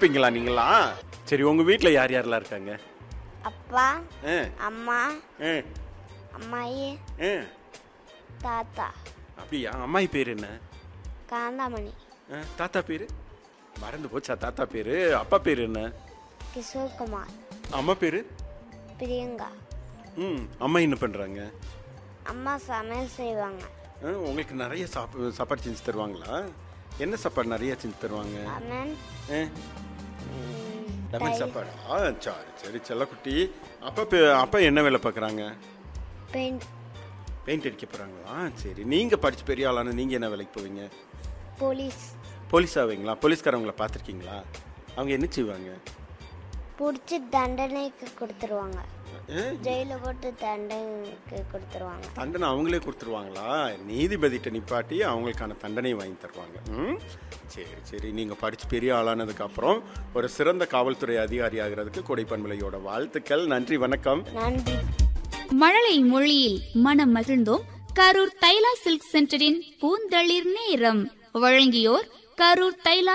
படிப்பீங்களா நீங்களா சரி உங்க வீட்ல யார் யாரெல்லாம் இருக்காங்க அப்பா ஆ, அம்மா ஆ, அம்மாயி ஆ. தாத்தா அப்படியா அம்மாயி பேர் என்ன காந்தாமணி ஆ, தாத்தா பேரு மறந்து போச்சா தாத்தா பேரு அப்பா பேர் என்ன கிஷோர்குமார் அம்மா பேரு பிரியங்கா ம் அம்மா என்ன பண்றாங்க அம்மா சமையல் செய்வாங்க ஆ, உங்களுக்கு நிறைய சாப்ப சாப்பாடு செஞ்சு தருவாங்களா என்ன சாப்பாடு நிறைய செஞ்சு தருவாங்க லெமன் ஆ, லெமன் சாப்பாடு ஆ சரி சரி செல்லக்குட்டி அப்பா பே- அப்பா என்ன வேலை பார்க்குறாங்க பெயிண்ட் பெயிண்ட் அடிக்க போகிறாங்களா சரி நீங்கள் படிச்சு பெரிய ஆளான நீங்கள் என்ன வேலைக்கு போவீங்க போலீஸ் போலீஸ் ஆவீங்களா போலீஸ்காரவங்கள பார்த்துருக்கீங்களா அவங்க என்ன செய்வாங்க பிடிச்சி தண்டனைக்கு கொடுத்துருவாங்க ஆ, ஜெயிலில் போட்டு தண்டனைக்கு கொடுத்துருவாங்க தண்டனை அவங்களே கொடுத்துருவாங்களா நீதிபதிகிட்ட நிப்பாட்டி அவங்களுக்கான தண்டனை வாங்கி தருவாங்க ம் சரி சரி நீங்கள் படித்து பெரிய ஆளானதுக்கு அப்புறம் ஒரு சிறந்த காவல்துறை அதிகாரி ஆகிறதுக்கு கொடைப்பண்பலையோட வாழ்த்துக்கள் நன்றி வணக்கம் நன்றி மழலை மொழியில் மனம் மகிழ்ந்தோம் கரூர் தைலா சில்க் சென்டரின் பூந்தளிர் நேரம் வழங்கியோர் கரூர் தைலா